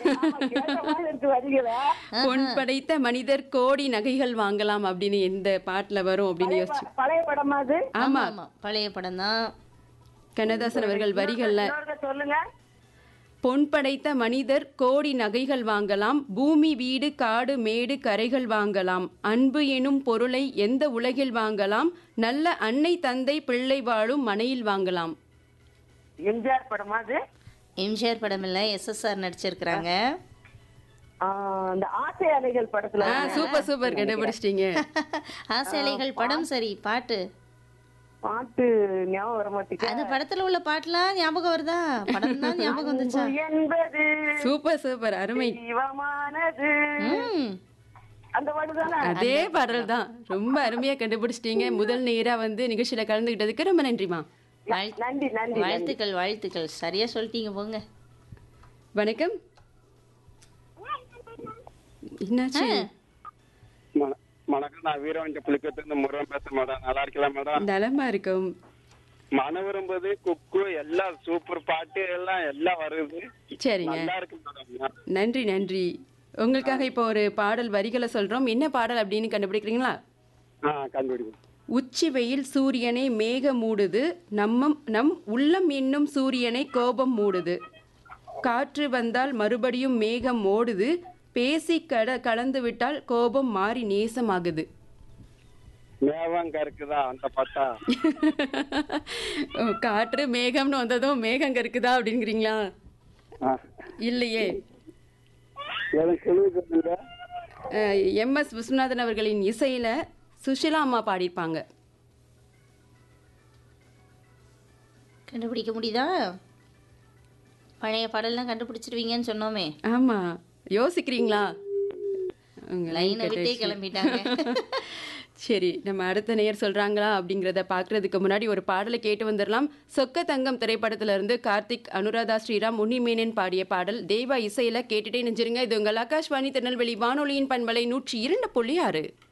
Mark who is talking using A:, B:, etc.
A: ஆமா, கேட்ட மாதிரி இருக்கு வரிகளா
B: பொன் படைத்த மனிதர் கோடி நகைகள் வாங்கலாம் அப்படின்னு எந்த பாட்டுல வரும் அப்படின்னு யோசிச்சு
A: பழைய படமா அது
B: ஆமா
C: ஆமா பழைய படம் தான்
B: கண்ணதாசன் அவர்கள் வரிகள்ல
A: இன்னொருக்க சொல்லுங்க
B: பொன் படைத்த மனிதர் கோடி நகைகள் வாங்கலாம் பூமி வீடு காடு மேடு கரைகள் வாங்கலாம் அன்பு எனும் பொருளை எந்த உலகில் வாங்கலாம் நல்ல அன்னை தந்தை பிள்ளை வாழும் மனையில் வாங்கலாம்
A: எம்ஜிஆர் படமா அது
C: எம்ஜிஆர் படம் இல்ல எஸ்எஸ்ஆர் நடிச்சிருக்கிறாங்க
A: ஆ, அந்த ஆசை அலைகள் படத்துல
B: ஆ, சூப்பர் சூப்பர் கண்டுபிடிச்சிட்டீங்க
C: ஆசைலைகள் படம் சரி பாட்டு
A: பாட்டு ஞாபகம் வர மாட்டேங்குது
C: அது படத்துல உள்ள பாட்டுலாம் ஞாபகம் வருதா படம் தான் ஞாபகம் வந்துச்சா
A: என்பது
B: சூப்பர் சூப்பர் அருமை
A: தெய்வமானது
C: ம்
A: அந்த பாட்டு தானே
B: அதே பாடல் தான் ரொம்ப அருமையா கண்டுபிடிச்சிட்டீங்க முதல் நேரா வந்து நிகழ்ச்சியில கலந்துகிட்டதுக்கு ரொம்ப நன்றிமா
C: வாழ்த்து-
A: நன்றி நன்றி
C: வாழ்த்துக்கள் வாழ்த்துக்கள் சரியா சொல்லிட்டீங்க போங்க
B: வணக்கம் என்னாச்சு
D: வண- வணக்கம் நான் வீரவஞ்ச புலிக்கத்துல முருகன் பேசுறேன் மேடம் நல்லா இருக்கலாம் மேடம்
B: நலமா இருக்கும்
D: மன விரும்புது குக்கு எல்லாம் சூப்பர் பாட்டு எல்லாம் எல்லாம் வருது
B: சரிங்க
D: நல்லா இருக்கு மேடம்
B: நன்றி நன்றி உங்களுக்காக இப்போ ஒரு பாடல் வரிகளை சொல்றோம் என்ன பாடல் அப்படின்னு கண்டுபிடிக்கிறீங்களா
D: ஆ கண்டுபிடிக்கும்
B: உச்சி வெயில் சூரியனை மேக மூடுது நம்ம நம் உள்ளம் என்னும் சூரியனை கோபம் மூடுது காற்று வந்தால் மறுபடியும் மேகம் ஓடுது பேசி கட கலந்து விட்டால் கோபம் மாறி நேசமாகுது
D: மேவம் கருக்குதா அந்த பாட்டா
B: ஓ, காற்று மேகம்னு வந்ததும் மேகம் இருக்குதா அப்படிங்கிறீங்களா
D: ஆ.
B: இல்லையே
D: எனக்கு சொல்லுங்க சொல்லுங்க
B: எம் எஸ் விஸ்வநாதன் அவர்களின் இசையில சுஷிலா அம்மா பாடியிருப்பாங்க
C: கண்டுபிடிக்க முடியுதா பழைய பாடல்லாம் கண்டுபிடிச்சிருவீங்கன்னு சொன்னோமே
B: ஆமா யோசிக்கிறீங்களா உங்க line
C: லைனை
B: cut
C: விட்டே
B: ஆயிடுச்சு.
C: கிளம்பிட்டாங்க
B: சரி நம்ம அடுத்த நேயர் சொல்றாங்களா அப்படிங்கறத பாக்குறதுக்கு முன்னாடி ஒரு பாடலை கேட்டு வந்துடலாம் சொக்க தங்கம் திரைப்படத்துல இருந்து கார்த்திக் அனுராதா ஸ்ரீராம் உன்னிமேனன் பாடிய பாடல் தேவா இசையில கேட்டுட்டே நெஞ்சிருங்க இது உங்கள் ஆகாஷ்வாணி திருநெல்வேலி வானொலியின் பண்பலை நூற்றி இரண்டு புள்ளி ஆறு